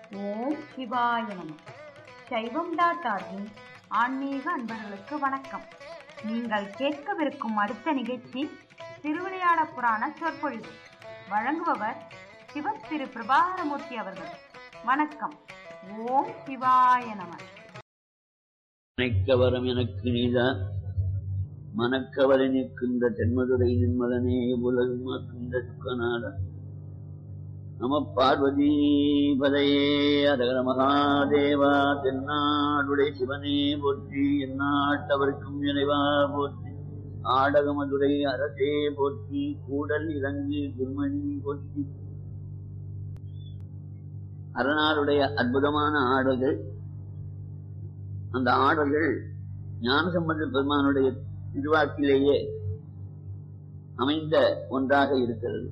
ஓம் சிவாய நம சைவம் டாட் ஆர்கின் ஆன்மீக அன்பர்களுக்கு வணக்கம் நீங்கள் கேட்கவிருக்கும் அடுத்த நிகழ்ச்சி திருவிளையாட புராண சொற்பொழிவு வழங்குபவர் சிவம் திரு பிரபாகரமூர்த்தி அவர்கள் வணக்கம் ஓம் சிவாய நம மனைக்கவரம் எனக்கு நீதான் மனக்கவரை நிற்கின்ற தென்மதுரை நின்மதனே உலகமாக்கின்ற துக்கநாதன் நம பார்வதி பதையே அதகர மகாதேவா தென்னாடுடைய சிவனே போற்றி எந்நாட்டவர்க்கும் இறைவா போற்றி ஆடகமதுரை அரசே போற்றி கூடல் இறங்கு குருமணி போற்றி அரணாருடைய அற்புதமான ஆடல்கள் அந்த ஆடல்கள் ஞானசம்பந்த பெருமானுடைய திருவாக்கிலேயே அமைந்த ஒன்றாக இருக்கிறது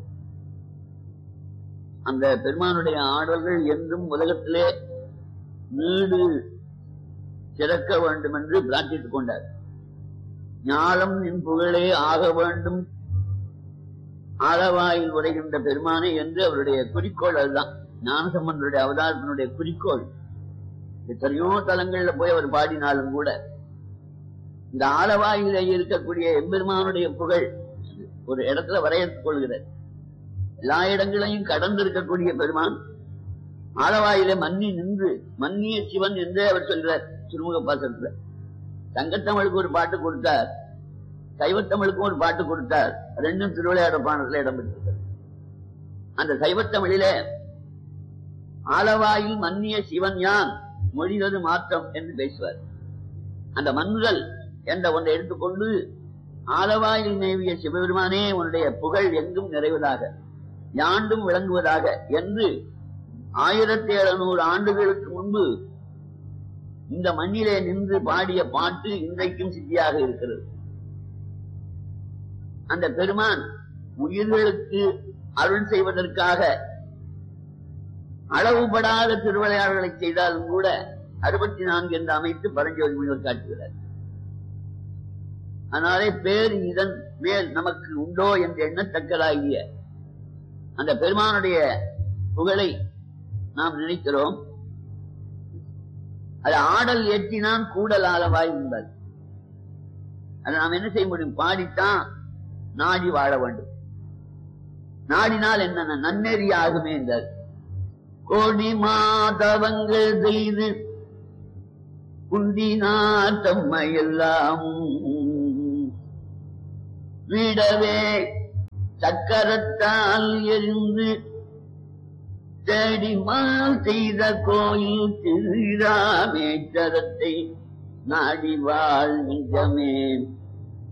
அந்த பெருமானுடைய ஆடல்கள் என்றும் உலகத்திலே நீடு சிறக்க வேண்டும் என்று பிரார்த்தித்துக் கொண்டார் ஞானம் என் புகழே ஆக வேண்டும் ஆளவாயில் உரைகின்ற பெருமானே என்று அவருடைய குறிக்கோள் அதுதான் ஞானசம்பந்தருடைய அவதாரத்தினுடைய குறிக்கோள் எத்தனையோ தலங்கள்ல போய் அவர் பாடினாலும் கூட இந்த ஆலவாயில இருக்கக்கூடிய எம்பெருமானுடைய புகழ் ஒரு இடத்துல வரையறுத்துக் கொள்கிறார் எல்லா இடங்களையும் கடந்து இருக்கக்கூடிய பெருமான் ஆலவாயில மன்னி நின்று மன்னிய சிவன் என்றே அவர் சொல்கிறார் திருமுக பாசத்துல தங்கத்தமிழுக்கு ஒரு பாட்டு கொடுத்தார் சைவத்தமிழுக்கும் ஒரு பாட்டு கொடுத்தார் ரெண்டும் திருவிளையாட பாடத்துல இடம்பெற்றிருக்கிறது அந்த சைவத்தமிழிலே ஆலவாயில் மன்னிய சிவன் யான் மொழிவது மாற்றம் என்று பேசுவார் அந்த மன்னுதல் என்ற ஒன்றை எடுத்துக்கொண்டு ஆலவாயில் மேவிய சிவபெருமானே உன்னுடைய புகழ் எங்கும் நிறைவதாக யாண்டும் விளங்குவதாக என்று ஆயிரத்தி எழுநூறு ஆண்டுகளுக்கு முன்பு இந்த மண்ணிலே நின்று பாடிய பாட்டு இன்றைக்கும் சித்தியாக இருக்கிறது அந்த பெருமான் உயிர்களுக்கு அருள் செய்வதற்காக அளவுபடாத திருவிளையாடல்களை செய்தாலும் கூட அறுபத்தி நான்கு என்று அமைத்து பரஞ்சோதி முனிவர் காட்டுகிறார் அதனாலே பேர் இதன் மேல் நமக்கு உண்டோ என்று எண்ணத்தக்கதாகிய அந்த பெருமானுடைய புகழை நாம் நினைக்கிறோம் அது ஆடல் ஏற்றினான் கூடல் ஆளவாய் உண்டால் அதை நாம் என்ன செய்ய முடியும் பாடித்தான் நாடி வாழ வேண்டும் நாடினால் என்ன நன்னெறி ஆகுமே என்றார் கோடி மாதவங்கள் செய்து குந்தினார் தம்மையெல்லாம் விடவே சக்கரத்தால் எரிந்து தேடிமால் செய்த கோயில் திருராமேஸ்வரத்தை நாடி வாழ் நிஜமே